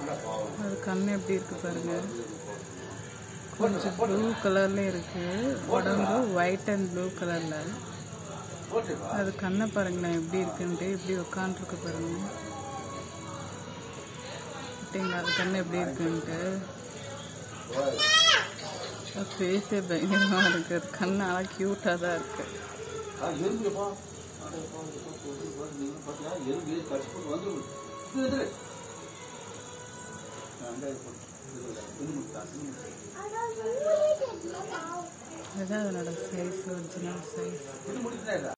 அது கண்ணு எப்படி இருக்கு பாருங்க கொஞ்சம் ப்ளூ கலர்ல இருக்கு உடம்பு ஒயிட் அண்ட் ப்ளூ கலர்ல அது கண்ணை பாருங்களேன் எப்படி இருக்குன்ட்டு எப்படி உட்காந்துருக்கு பாருங்க பார்த்தீங்களா அது கண்ணு எப்படி இருக்குன்ட்டு ஃபேஸே பயங்கரமா இருக்கு அது கண்ணு ஆனால் க்யூட்டாக தான் இருக்கு எறும்புப்பா நீங்க பாத்தீங்கன்னா எறும்பு கடிச்சு போட்டு வந்து அதுதான் அதனோட சைஸ் ஒரிஜினல் சைஸ் முடிக்கிறேன்